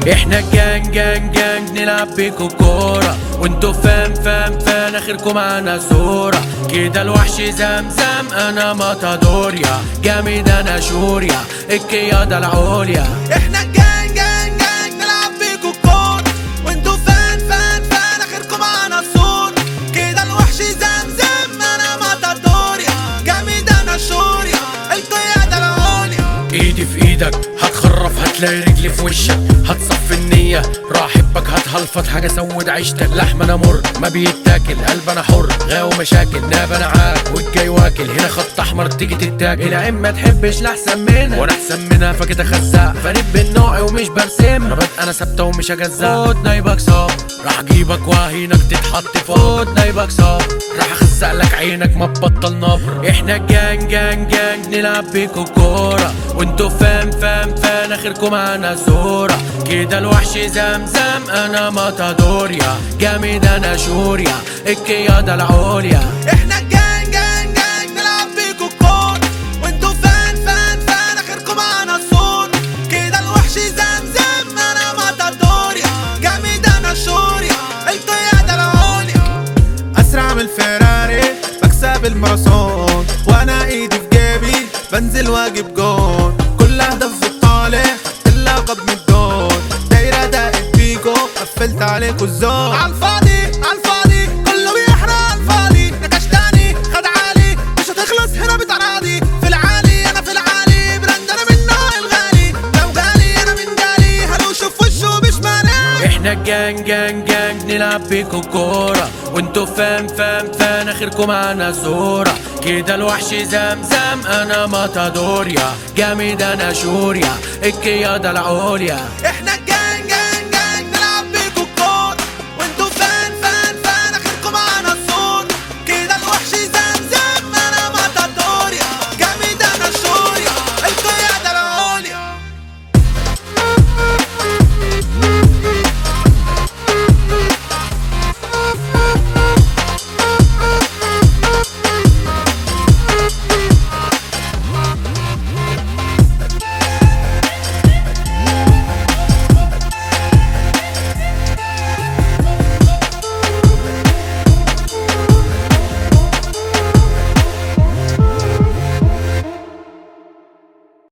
احنا جانج جانج جانج نلعب بيكو كورة وانتو فام فام فان اخركم معانا صورة كده الوحش زمزم انا ماتادوريا جامد انا شوريا القيادة العليا احنا جان جان جان نلعب بيكو كور وانتو فان فان فان اخركم معانا صور كده الوحش زمزم انا ماتادوريا جامد انا شوريا القيادة العليا ايدي في ايدك هتخرف هتلاقي رجلي في وشك هتصفي النية راحبك هتهلفط حاجة سود عيشتك لحم انا مر ما بيتاكل قلب انا حر غاوي مشاكل ناب انا عاك والجاي واكل هنا خط احمر تيجي تتاكل العين ما تحبش لاحسن منها وانا احسن منها فكده خزاق فريد بين نوعي ومش برسم ربط انا ثابته ومش هجزع خد نايبك صاب راح اجيبك واهينك تتحط فوق خد نايبك صاب راح اخزق لك عينك ما تبطل نبر احنا جانج جانج جانج نلعب بيكو كورة وانتو فام فام فان اخركم معانا صورة كده الوحش زمزم انا ماتادوريا جامد انا شوريا القيادة العليا احنا جان جان جان نلعب بيكو كور وانتو فان فان فان اخركم معانا صور كده الوحش زمزم انا ماتادوريا جامد انا شوريا القيادة العليا اسرع من الفيراري بكسب الماراثون وانا ايدي في جيبي بنزل واجيب جون كل هدف في الطالع اللقب من الدور دايرة دقت بيكو قفلت عليكو الزون عالفاضي عالفاضي كله بيحرق عالفاضي نكشتاني خد عالي مش هتخلص هنا بتعراضي في العالي انا في العالي براند انا من نوع الغالي لو غالي انا من جالي هنوشوف وشه بشمالي احنا جانج جانج جانج نلعب بيكو كورة وانتو فام فام فان اخركم معانا صورة كده الوحش زمزم انا ماتادوريا جامد انا شوريا القيادة العليا احنا